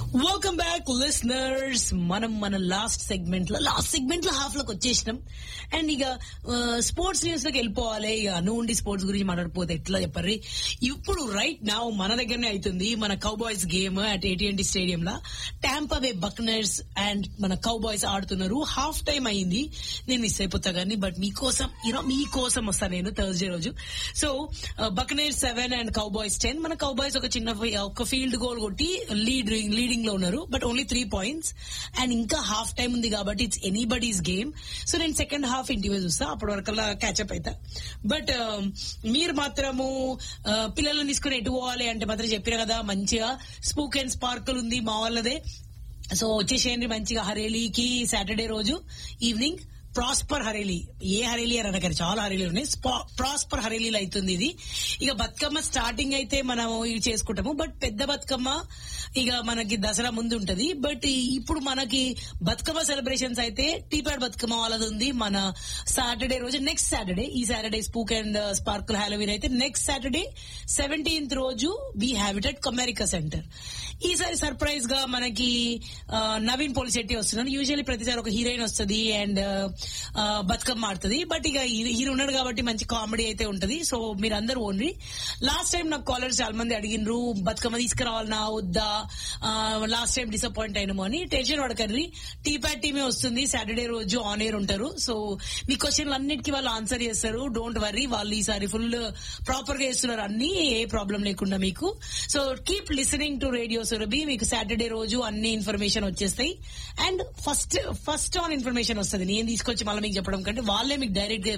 welcome back listeners మనం మన last segment లో లాస్ట్ సెగ్మెంట్ లో హాఫ్ లోకి వచ్చేసినాం అండ్ ఇక స్పోర్ట్స్ న్యూస్ లోకి వెళ్ళిపోవాలి ఇక నువ్వు ఉండి స్పోర్ట్స్ గురించి మాట్లాడిపోతే ఎట్లా చెప్పర్రి ఇప్పుడు రైట్ నా మన దగ్గరనే అవుతుంది మన Cowboys game at A T and T stadium లా టాంపా వే బక్నర్స్ అండ్ మన కౌబాయ్స్ ఆడుతున్నారు హాఫ్ టైం అయింది నేను మిస్ అయిపోతా కానీ బట్ మీకోసం యూనో మీకోసం వస్తాను నేను థర్స్డే రోజు so Buccaneers seven and Cowboys ten మన కౌబాయ్స్ ఒక చిన్న ఫీ- ఒక ఫీల్డ్ గోల్ కొట్టి లీడ్ లీడింగ్ లో ఉన్నారు but only three points and ఇంకా హాఫ్ టైం ఉంది కాబట్టి ఇట్స్ ఎనీబడీస్ గేమ్ సో నేను సెకండ్ హాఫ్ ఇంటివే చూస్తా అప్పటి వరకల్లా క్యాచప్ అవుతా బట్ మీరు మాత్రము ఆ, పిల్లల్ని తీసుకుని ఎటు పోవాలి అంటే మాత్రం చెప్పిన కదా మంచిగా స్పూక్ అండ్ స్పార్కల్ ఉంది మా వాళ్ళదే సో వచ్చేసేయండి మంచిగా హరేలీకి సాటర్డే రోజు ఈవినింగ్ ప్రాస్పర్ హరేలీ ఏ హరేలీ అని అనగారు చాలా హరేలీలు ఉన్నాయి స్పా- ప్రాస్పర్ హరేలీలు అవుతుంది ఇది ఇక బతుకమ్మ స్టార్టింగ్ అయితే మనం ఇవి చేసుకుంటాము బట్ పెద్ద బతుకమ్మ ఇక మనకి దసరా ముందు ఉంటది బట్ ఇప్పుడు మనకి బతుకమ్మ సెలబ్రేషన్స్ అయితే టీపాడ్ బతుకమ్మ వాళ్ళది ఉంది మన సాటర్డే రోజు నెక్స్ట్ సాటర్డే ఈ Saturday spook and sparkle Halloween అయితే నెక్స్ట్ సాటర్డే సెవెంటీన్త్ రోజు we have it at America center ఈసారి సర్ప్రైజ్ గా మనకి ఆ, నవీన్ పోలిశెట్టి వస్తున్నాడు యూజువల్లీ ప్రతిసారి ఒక హీరోయిన్ వస్తుంది అండ్ బతుకమ్మ ఆడుతుంది బట్ ఇక హీరో ఉన్నాడు కాబట్టి మంచి కామెడీ అయితే ఉంటది సో మీరు అందరూ ఓన్లీ లాస్ట్ టైం నాకు కాలర్స్ చాలా మంది అడిగినరు బతుకమ్మ తీసుకురావాలనా వద్దా లాస్ట్ టైం డిసప్పాయింట్ అయినాము అని టెన్షన్ పడకండి టీ ప్యాడ్ టీమే వస్తుంది సాటర్డే రోజు ఆన్ ఎయిర్ ఉంటారు సో మీ క్వశ్చన్లు అన్నిటికీ వాళ్ళు ఆన్సర్ చేస్తారు డోంట్ వర్రీ వాళ్ళు ఈసారి ఫుల్ ప్రాపర్ గా చేస్తున్నారు అన్ని ఏ ప్రాబ్లం లేకుండా మీకు so keep listening to radio Surabhi మీకు సాటర్డే రోజు అన్ని ఇన్ఫర్మేషన్ వచ్చేస్తాయి and first first on information వస్తుంది నేను తీసుకొచ్చి మళ్ళీ మీకు చెప్పడం కంటే వాళ్ళే మీకు డైరెక్ట్ గా